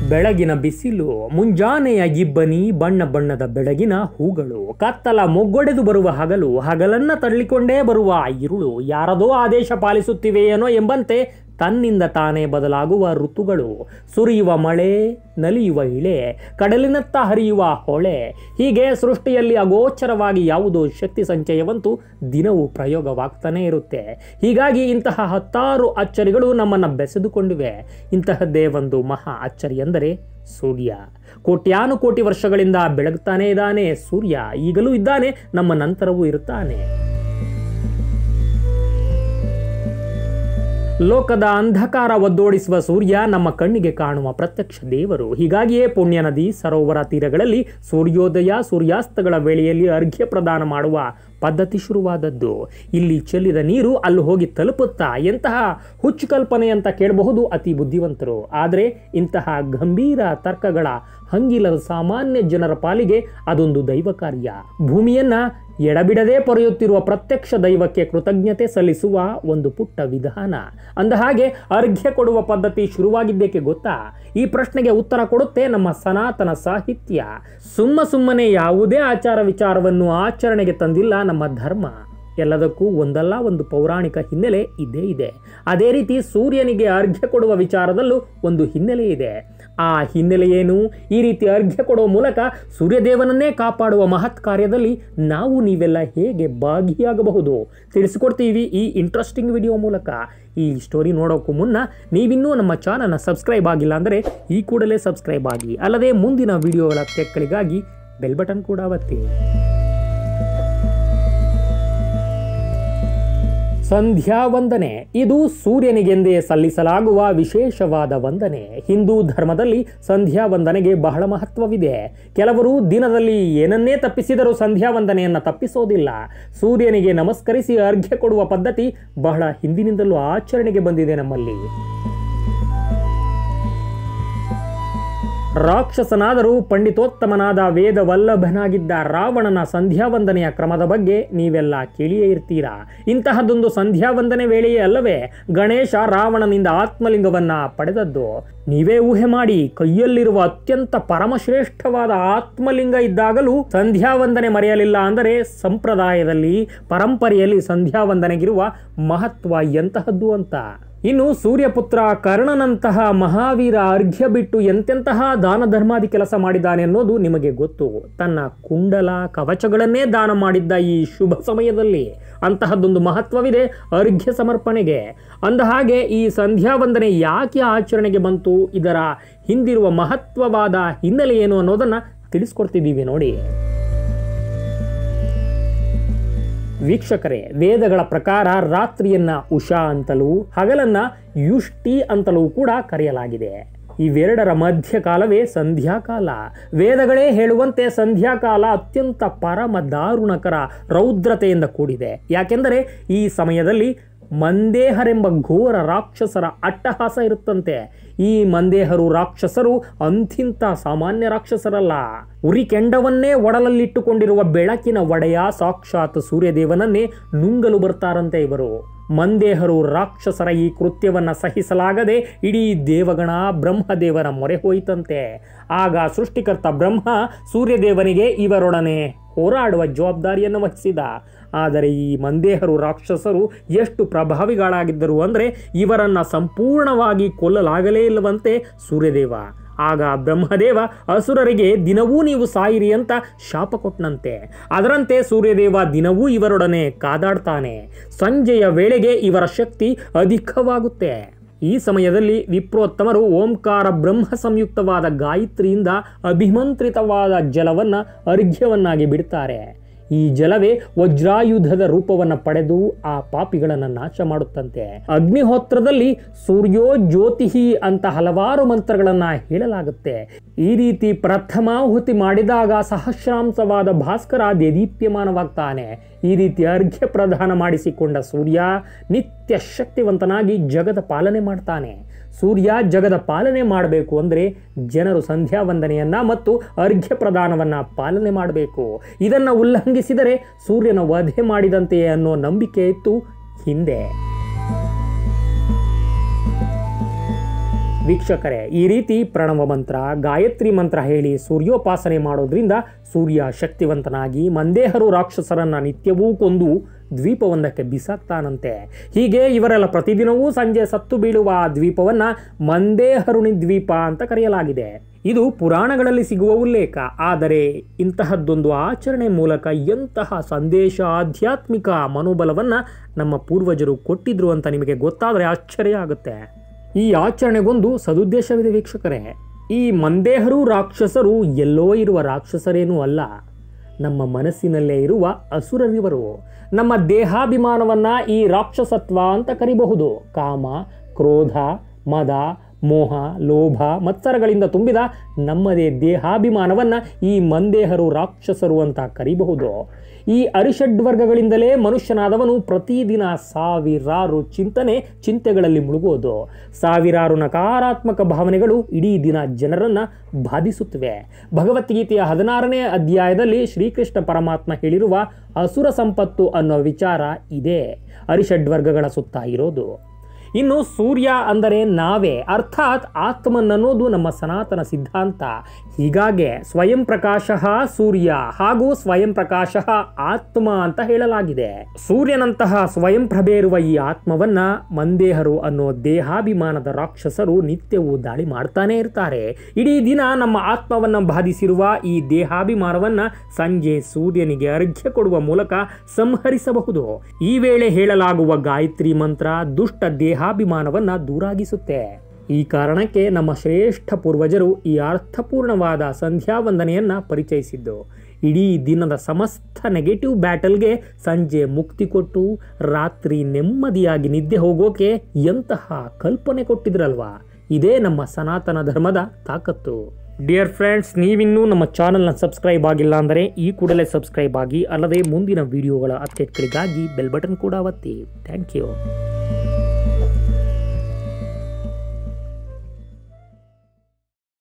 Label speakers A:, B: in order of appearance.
A: ಬೆಳಗಿನ ಬಿಸಿಲು ಮುಂಜಾನೆಯ ಇಬ್ಬನಿ ಬಣ್ಣ ಬಣ್ಣದ ಬೆಳಗಿನ ಹೂಗಳು ಕತ್ತಲ ಮೊಗ್ಗೊಡೆದು ಬರುವ ಹಗಲು ಹಗಲನ್ನ ತಳ್ಳಿಕೊಂಡೇ ಬರುವ ಇರುಳು ಯಾರದೋ ಆದೇಶ ಪಾಲಿಸುತ್ತಿವೆಯೇನೋ ಎಂಬಂತೆ ತನ್ನಿಂದ ತಾನೇ ಬದಲಾಗುವ ಋತುಗಳು ಸುರಿಯುವ ಮಳೆ ನಲಿಯುವ ಇಳೆ ಕಡಲಿನತ್ತ ಹರಿಯುವ ಹೊಳೆ ಹೀಗೆ ಸೃಷ್ಟಿಯಲ್ಲಿ ಅಗೋಚರವಾಗಿ ಯಾವುದೋ ಶಕ್ತಿ ಸಂಚಯವಂತೂ ದಿನವೂ ಪ್ರಯೋಗವಾಗ್ತಾನೇ ಇರುತ್ತೆ ಹೀಗಾಗಿ ಇಂತಹ ಹತ್ತಾರು ಅಚ್ಚರಿಗಳು ನಮ್ಮನ್ನು ಬೆಸೆದುಕೊಂಡಿವೆ ಇಂತಹದ್ದೇ ಒಂದು ಮಹಾ ಅಚ್ಚರಿ ಎಂದರೆ ಸೂರ್ಯ ಕೋಟ್ಯಾನುಕೋಟಿ ವರ್ಷಗಳಿಂದ ಬೆಳಗ್ತಾನೇ ಇದ್ದಾನೆ ಸೂರ್ಯ ಈಗಲೂ ಇದ್ದಾನೆ ನಮ್ಮ ನಂತರವೂ ಇರುತ್ತಾನೆ ಲೋಕದ ಅಂಧಕಾರ ಒದ್ದೋಡಿಸುವ ಸೂರ್ಯ ನಮ್ಮ ಕಣ್ಣಿಗೆ ಕಾಣುವ ಪ್ರತ್ಯಕ್ಷ ದೇವರು ಹೀಗಾಗಿಯೇ ಪುಣ್ಯ ನದಿ ಸರೋವರ ತೀರಗಳಲ್ಲಿ ಸೂರ್ಯೋದಯ ಸೂರ್ಯಾಸ್ತಗಳ ವೇಳೆಯಲ್ಲಿ ಅರ್ಘ್ಯ ಪ್ರದಾನ ಮಾಡುವ ಪದ್ಧತಿ ಶುರುವಾದದ್ದು ಇಲ್ಲಿ ಚೆಲ್ಲಿದ ನೀರು ಅಲ್ಲಿ ಹೋಗಿ ತಲುಪುತ್ತಾ ಎಂತಹ ಹುಚ್ಚು ಕಲ್ಪನೆ ಅಂತ ಕೇಳಬಹುದು ಅತಿ ಬುದ್ಧಿವಂತರು ಆದರೆ ಇಂತಹ ಗಂಭೀರ ತರ್ಕಗಳ ಹಂಗಿಲದ ಸಾಮಾನ್ಯ ಜನರ ಪಾಲಿಗೆ ಅದೊಂದು ದೈವ ಕಾರ್ಯ ಭೂಮಿಯನ್ನ ಎಡಬಿಡದೆ ಪೊರೆಯುತ್ತಿರುವ ಪ್ರತ್ಯಕ್ಷ ದೈವಕ್ಕೆ ಕೃತಜ್ಞತೆ ಸಲ್ಲಿಸುವ ಒಂದು ಪುಟ್ಟ ವಿಧಾನ ಅಂದಹಾಗೆ ಅರ್ಘ್ಯ ಕೊಡುವ ಪದ್ಧತಿ ಶುರುವಾಗಿದ್ದೇಕೆ ಗೊತ್ತಾ ಈ ಪ್ರಶ್ನೆಗೆ ಉತ್ತರ ಕೊಡುತ್ತೆ ನಮ್ಮ ಸನಾತನ ಸಾಹಿತ್ಯ ಸುಮ್ಮ ಸುಮ್ಮನೆ ಯಾವುದೇ ಆಚಾರ ವಿಚಾರವನ್ನು ಆಚರಣೆಗೆ ತಂದಿಲ್ಲ ನಮ್ಮ ಧರ್ಮ ಎಲ್ಲದಕ್ಕೂ ಒಂದಲ್ಲ ಒಂದು ಪೌರಾಣಿಕ ಹಿನ್ನೆಲೆ ಇದ್ದೇ ಇದೆ ಅದೇ ರೀತಿ ಸೂರ್ಯನಿಗೆ ಅರ್ಘ್ಯ ಕೊಡುವ ವಿಚಾರದಲ್ಲೂ ಒಂದು ಹಿನ್ನೆಲೆ ಇದೆ ಆ ಹಿನ್ನೆಲೆ ಏನು ಈ ರೀತಿ ಅರ್ಘ್ಯ ಕೊಡುವ ಮೂಲಕ ಸೂರ್ಯದೇವನನ್ನೇ ಕಾಪಾಡುವ ಮಹತ್ ಕಾರ್ಯದಲ್ಲಿ ನಾವು ನೀವೆಲ್ಲ ಹೇಗೆ ಭಾಗಿಯಾಗಬಹುದು ತಿಳಿಸಿಕೊಡ್ತೀವಿ ಈ ಇಂಟ್ರೆಸ್ಟಿಂಗ್ ವಿಡಿಯೋ ಮೂಲಕ ಈ ಸ್ಟೋರಿ ನೋಡೋಕ್ಕೂ ಮುನ್ನ ನೀವಿನ್ನೂ ನಮ್ಮ ಚಾನಲ್ನ ಸಬ್ಸ್ಕ್ರೈಬ್ ಆಗಿಲ್ಲ ಅಂದರೆ ಈ ಕೂಡಲೇ ಸಬ್ಸ್ಕ್ರೈಬ್ ಆಗಿ ಅಲ್ಲದೆ ಮುಂದಿನ ವಿಡಿಯೋಗಳ ತೆಕ್ಕಳಿಗಾಗಿ ಬೆಲ್ ಬಟನ್ ಕೂಡ ಒತ್ತಿ ಸಂಧ್ಯಾ ವಂದನೆ ಇದು ಸೂರ್ಯನಿಗೆಂದೇ ಸಲ್ಲಿಸಲಾಗುವ ವಿಶೇಷವಾದ ವಂದನೆ ಹಿಂದೂ ಧರ್ಮದಲ್ಲಿ ಸಂಧ್ಯಾ ವಂದನೆಗೆ ಬಹಳ ಮಹತ್ವವಿದೆ ಕೆಲವರು ದಿನದಲ್ಲಿ ಏನನ್ನೇ ತಪ್ಪಿಸಿದರೂ ಸಂಧ್ಯಾ ವಂದನೆಯನ್ನು ತಪ್ಪಿಸೋದಿಲ್ಲ ಸೂರ್ಯನಿಗೆ ನಮಸ್ಕರಿಸಿ ಅರ್ಘ್ಯ ಕೊಡುವ ಪದ್ಧತಿ ಬಹಳ ಹಿಂದಿನಿಂದಲೂ ಆಚರಣೆಗೆ ಬಂದಿದೆ ನಮ್ಮಲ್ಲಿ ರಾಕ್ಷಸನಾದರೂ ಪಂಡಿತೋತ್ತಮನಾದ ವೇದವಲ್ಲಭನಾಗಿದ್ದ ರಾವಣನ ಸಂಧ್ಯಾವಂದನೆಯ ಕ್ರಮದ ಬಗ್ಗೆ ನೀವೆಲ್ಲ ಕೇಳಿಯೇ ಇರ್ತೀರಾ ಇಂತಹದೊಂದು ಸಂಧ್ಯಾವಂದನೆ ವೇಳೆಯೇ ಅಲ್ಲವೇ ಗಣೇಶ ರಾವಣನಿಂದ ಆತ್ಮಲಿಂಗವನ್ನ ಪಡೆದದ್ದು ನೀವೇ ಊಹೆ ಮಾಡಿ ಕೈಯಲ್ಲಿರುವ ಅತ್ಯಂತ ಪರಮಶ್ರೇಷ್ಠವಾದ ಆತ್ಮಲಿಂಗ ಇದ್ದಾಗಲೂ ಸಂಧ್ಯಾವಂದನೆ ಮರೆಯಲಿಲ್ಲ ಅಂದರೆ ಸಂಪ್ರದಾಯದಲ್ಲಿ ಪರಂಪರೆಯಲ್ಲಿ ಸಂಧ್ಯಾವಂದನೆಗಿರುವ ಮಹತ್ವ ಎಂತಹದ್ದು ಅಂತ ಇನ್ನು ಸೂರ್ಯಪುತ್ರ ಕರ್ಣನಂತಹ ಮಹಾವೀರ ಅರ್ಘ್ಯ ಬಿಟ್ಟು ಎಂತೆಂತಹ ದಾನ ಧರ್ಮಾದಿ ಕೆಲಸ ಮಾಡಿದ್ದಾನೆ ಅನ್ನೋದು ನಿಮಗೆ ಗೊತ್ತು ತನ್ನ ಕುಂಡಲ ಕವಚಗಳನ್ನೇ ದಾನ ಮಾಡಿದ್ದ ಈ ಶುಭ ಸಮಯದಲ್ಲಿ ಅಂತಹದ್ದೊಂದು ಮಹತ್ವವಿದೆ ಅರ್ಘ್ಯ ಸಮರ್ಪಣೆಗೆ ಅಂದಹಾಗೆ ಈ ಸಂಧ್ಯಾವಂದನೆ ಯಾಕೆ ಆಚರಣೆಗೆ ಬಂತು ಇದರ ಹಿಂದಿರುವ ಮಹತ್ವವಾದ ಹಿನ್ನೆಲೆ ಏನು ಅನ್ನೋದನ್ನು ತಿಳಿಸ್ಕೊಡ್ತಿದ್ದೀವಿ ನೋಡಿ ವೀಕ್ಷಕರೇ ವೇದಗಳ ಪ್ರಕಾರ ರಾತ್ರಿಯನ್ನ ಉಷಾ ಅಂತಲೂ ಹಗಲನ್ನ ಯುಷ್ಟಿ ಅಂತಲೂ ಕೂಡ ಕರೆಯಲಾಗಿದೆ ಇವೆರಡರ ಮಧ್ಯಕಾಲವೇ ಸಂಧ್ಯಾಕಾಲ ವೇದಗಳೇ ಹೇಳುವಂತೆ ಸಂಧ್ಯಾಕಾಲ ಅತ್ಯಂತ ಪರಮ ದಾರುಣಕರ ರೌದ್ರತೆಯಿಂದ ಕೂಡಿದೆ ಯಾಕೆಂದರೆ ಈ ಸಮಯದಲ್ಲಿ ಮಂದೇಹರೆಂಬ ಘೋರ ರಾಕ್ಷಸರ ಅಟ್ಟಹಾಸ ಇರುತ್ತಂತೆ ಈ ಮಂದೇಹರು ರಾಕ್ಷಸರು ಅಂಥಿಂತ ಸಾಮಾನ್ಯ ರಾಕ್ಷಸರಲ್ಲ ಉರಿ ಕೆಂಡವನ್ನೇ ಒಡಲಲ್ಲಿಟ್ಟುಕೊಂಡಿರುವ ಬೆಳಕಿನ ಒಡೆಯ ಸಾಕ್ಷಾತ್ ಸೂರ್ಯದೇವನನ್ನೇ ನುಂಗಲು ಬರ್ತಾರಂತೆ ಇವರು ಮಂದೇಹರು ರಾಕ್ಷಸರ ಈ ಕೃತ್ಯವನ್ನ ಸಹಿಸಲಾಗದೆ ಇಡೀ ದೇವಗಣ ಬ್ರಹ್ಮದೇವರ ಮೊರೆ ಹೋಯಿತಂತೆ ಆಗ ಸೃಷ್ಟಿಕರ್ತ ಬ್ರಹ್ಮ ಸೂರ್ಯದೇವನಿಗೆ ಇವರೊಡನೆ ಹೋರಾಡುವ ಜವಾಬ್ದಾರಿಯನ್ನು ವಹಿಸಿದ ಆದರೆ ಈ ಮಂದೇಹರು ರಾಕ್ಷಸರು ಎಷ್ಟು ಪ್ರಭಾವಿಗಳಾಗಿದ್ದರು ಅಂದರೆ ಇವರನ್ನು ಸಂಪೂರ್ಣವಾಗಿ ಕೊಲ್ಲಲಾಗಲೇ ಇಲ್ಲವಂತೆ ಸೂರ್ಯದೇವ ಆಗ ಬ್ರಹ್ಮದೇವ ಅಸುರರಿಗೆ ದಿನವೂ ನೀವು ಸಾಯಿರಿ ಅಂತ ಶಾಪ ಕೊಟ್ಟನಂತೆ ಅದರಂತೆ ಸೂರ್ಯದೇವ ದಿನವೂ ಇವರೊಡನೆ ಕಾದಾಡ್ತಾನೆ ಸಂಜೆಯ ವೇಳೆಗೆ ಇವರ ಶಕ್ತಿ ಅಧಿಕವಾಗುತ್ತೆ ಈ ಸಮಯದಲ್ಲಿ ವಿಪ್ರೋತ್ತಮರು ಓಂಕಾರ ಬ್ರಹ್ಮ ಸಂಯುಕ್ತವಾದ ಗಾಯತ್ರಿಯಿಂದ ಅಭಿಮಂತ್ರಿತವಾದ ಜಲವನ್ನ ಅರ್ಘ್ಯವನ್ನಾಗಿ ಬಿಡ್ತಾರೆ ಈ ಜಲವೇ ವಜ್ರಾಯುಧದ ರೂಪವನ್ನು ಪಡೆದು ಆ ಪಾಪಿಗಳನ್ನು ನಾಶ ಮಾಡುತ್ತಂತೆ ಅಗ್ನಿಹೋತ್ರದಲ್ಲಿ ಸೂರ್ಯೋ ಜ್ಯೋತಿಹಿ ಅಂತ ಹಲವಾರು ಮಂತ್ರಗಳನ್ನ ಹೇಳಲಾಗುತ್ತೆ ಈ ರೀತಿ ಪ್ರಥಮಾಹುತಿ ಮಾಡಿದಾಗ ಸಹಸ್ರಾಂಶವಾದ ಭಾಸ್ಕರ ದೇದೀಪ್ಯಮಾನವಾಗ್ತಾನೆ ಈ ರೀತಿ ಅರ್ಘ್ಯ ಪ್ರದಾನ ಮಾಡಿಸಿಕೊಂಡ ಸೂರ್ಯ ನಿತ್ಯ ಶಕ್ತಿವಂತನಾಗಿ ಜಗದ ಪಾಲನೆ ಮಾಡ್ತಾನೆ ಸೂರ್ಯ ಜಗದ ಪಾಲನೆ ಮಾಡಬೇಕು ಅಂದರೆ ಜನರು ಸಂಧ್ಯಾ ವಂದನೆಯನ್ನ ಮತ್ತು ಅರ್ಘ್ಯ ಪ್ರದಾನವನ್ನ ಪಾಲನೆ ಮಾಡಬೇಕು ಇದನ್ನು ಉಲ್ಲಂಘಿಸಿದರೆ ಸೂರ್ಯನ ವಧೆ ಮಾಡಿದಂತೆಯೇ ಅನ್ನೋ ನಂಬಿಕೆ ಇತ್ತು ಹಿಂದೆ ವೀಕ್ಷಕರೇ ಈ ರೀತಿ ಪ್ರಣವ ಮಂತ್ರ ಗಾಯತ್ರಿ ಮಂತ್ರ ಹೇಳಿ ಸೂರ್ಯೋಪಾಸನೆ ಮಾಡೋದ್ರಿಂದ ಸೂರ್ಯ ಶಕ್ತಿವಂತನಾಗಿ ಮಂದೇಹರು ರಾಕ್ಷಸರನ್ನ ನಿತ್ಯವೂ ಕೊಂದು ದ್ವೀಪವೊಂದಕ್ಕೆ ಬಿಸಾಕ್ತಾನಂತೆ ಹೀಗೆ ಇವರೆಲ್ಲ ಪ್ರತಿದಿನವೂ ಸಂಜೆ ಸತ್ತು ಬೀಳುವ ಆ ದ್ವೀಪವನ್ನ ಮಂದೇಹರುಣಿ ದ್ವೀಪ ಅಂತ ಕರೆಯಲಾಗಿದೆ ಇದು ಪುರಾಣಗಳಲ್ಲಿ ಸಿಗುವ ಉಲ್ಲೇಖ ಆದರೆ ಇಂತಹದ್ದೊಂದು ಆಚರಣೆ ಮೂಲಕ ಎಂತಹ ಸಂದೇಶ ಆಧ್ಯಾತ್ಮಿಕ ಮನೋಬಲವನ್ನ ನಮ್ಮ ಪೂರ್ವಜರು ಕೊಟ್ಟಿದ್ರು ಅಂತ ನಿಮಗೆ ಗೊತ್ತಾದರೆ ಆಶ್ಚರ್ಯ ಆಗುತ್ತೆ ಈ ಆಚರಣೆಗೊಂದು ಸದುದ್ದೇಶವಿದೆ ವೀಕ್ಷಕರೇ ಈ ಮಂದೇಹರು ರಾಕ್ಷಸರು ಎಲ್ಲೋ ಇರುವ ರಾಕ್ಷಸರೇನೂ ಅಲ್ಲ ನಮ್ಮ ಮನಸ್ಸಿನಲ್ಲೇ ಇರುವ ಅಸುರರಿವರು ನಮ್ಮ ದೇಹಾಭಿಮಾನವನ್ನ ಈ ರಾಕ್ಷಸತ್ವ ಅಂತ ಕರಿಬಹುದು ಕಾಮ ಕ್ರೋಧ ಮದ ಮೋಹ ಲೋಭ ಮತ್ಸರಗಳಿಂದ ತುಂಬಿದ ನಮ್ಮದೇ ದೇಹಾಭಿಮಾನವನ್ನ ಈ ಮಂದೇಹರು ರಾಕ್ಷಸರು ಅಂತ ಕರಿಬಹುದು ಈ ಅರಿಷಡ್ವರ್ಗಗಳಿಂದಲೇ ಮನುಷ್ಯನಾದವನು ಪ್ರತಿದಿನ ಸಾವಿರಾರು ಚಿಂತನೆ ಚಿಂತೆಗಳಲ್ಲಿ ಮುಳುಗೋದು ಸಾವಿರಾರು ನಕಾರಾತ್ಮಕ ಭಾವನೆಗಳು ಇಡೀ ದಿನ ಜನರನ್ನ ಬಾಧಿಸುತ್ತವೆ ಭಗವದ್ಗೀತೆಯ ಹದಿನಾರನೇ ಅಧ್ಯಾಯದಲ್ಲಿ ಶ್ರೀಕೃಷ್ಣ ಪರಮಾತ್ಮ ಹೇಳಿರುವ ಅಸುರ ಸಂಪತ್ತು ಅನ್ನೋ ವಿಚಾರ ಇದೆ ಅರಿಷಡ್ವರ್ಗಗಳ ಸುತ್ತ ಇರೋದು ಇನ್ನು ಸೂರ್ಯ ಅಂದರೆ ನಾವೇ ಅರ್ಥಾತ್ ಆತ್ಮನನ್ನೋದು ನಮ್ಮ ಸನಾತನ ಸಿದ್ಧಾಂತ ಹೀಗಾಗಿ ಸ್ವಯಂ ಪ್ರಕಾಶ ಸೂರ್ಯ ಹಾಗೂ ಸ್ವಯಂ ಪ್ರಕಾಶ ಆತ್ಮ ಅಂತ ಹೇಳಲಾಗಿದೆ ಸೂರ್ಯನಂತಹ ಸ್ವಯಂ ಪ್ರಭೆ ಇರುವ ಈ ಆತ್ಮವನ್ನ ಮಂದೇಹರು ಅನ್ನೋ ದೇಹಾಭಿಮಾನದ ರಾಕ್ಷಸರು ನಿತ್ಯವೂ ದಾಳಿ ಮಾಡ್ತಾನೆ ಇರ್ತಾರೆ ಇಡೀ ದಿನ ನಮ್ಮ ಆತ್ಮವನ್ನ ಬಾಧಿಸಿರುವ ಈ ದೇಹಾಭಿಮಾನವನ್ನ ಸಂಜೆ ಸೂರ್ಯನಿಗೆ ಅರ್ಘ್ಯ ಕೊಡುವ ಮೂಲಕ ಸಂಹರಿಸಬಹುದು ಈ ವೇಳೆ ಹೇಳಲಾಗುವ ಗಾಯತ್ರಿ ಮಂತ್ರ ದುಷ್ಟ ದೇಹಾಭಿಮಾನವನ್ನ ದೂರಾಗಿಸುತ್ತೆ ಈ ಕಾರಣಕ್ಕೆ ನಮ್ಮ ಶ್ರೇಷ್ಠ ಪೂರ್ವಜರು ಈ ಅರ್ಥಪೂರ್ಣವಾದ ಸಂಧ್ಯಾ ವಂದನೆಯನ್ನ ಪರಿಚಯಿಸಿದ್ದು ಇಡೀ ದಿನದ ಸಮಸ್ತ ನೆಗೆಟಿವ್ ಬ್ಯಾಟಲ್ಗೆ ಸಂಜೆ ಮುಕ್ತಿ ಕೊಟ್ಟು ರಾತ್ರಿ ನೆಮ್ಮದಿಯಾಗಿ ನಿದ್ದೆ ಹೋಗೋಕೆ ಎಂತಹ ಕಲ್ಪನೆ ಕೊಟ್ಟಿದ್ರಲ್ವಾ ಇದೇ ನಮ್ಮ ಸನಾತನ ಧರ್ಮದ ತಾಕತ್ತು ಡಿಯರ್ ಫ್ರೆಂಡ್ಸ್ ನೀವಿನ್ನೂ ನಮ್ಮ ಚಾನಲ್ನ ಸಬ್ಸ್ಕ್ರೈಬ್ ಆಗಿಲ್ಲ ಅಂದರೆ ಈ ಕೂಡಲೇ ಸಬ್ಸ್ಕ್ರೈಬ್ ಆಗಿ ಅಲ್ಲದೆ ಮುಂದಿನ ವಿಡಿಯೋಗಳ ಅಪ್ಡೇಟ್ಗಳಿಗಾಗಿ ಬೆಲ್ ಬಟನ್ ಕೂಡ ಒತ್ತಿ ಥ್ಯಾಂಕ್ ಯು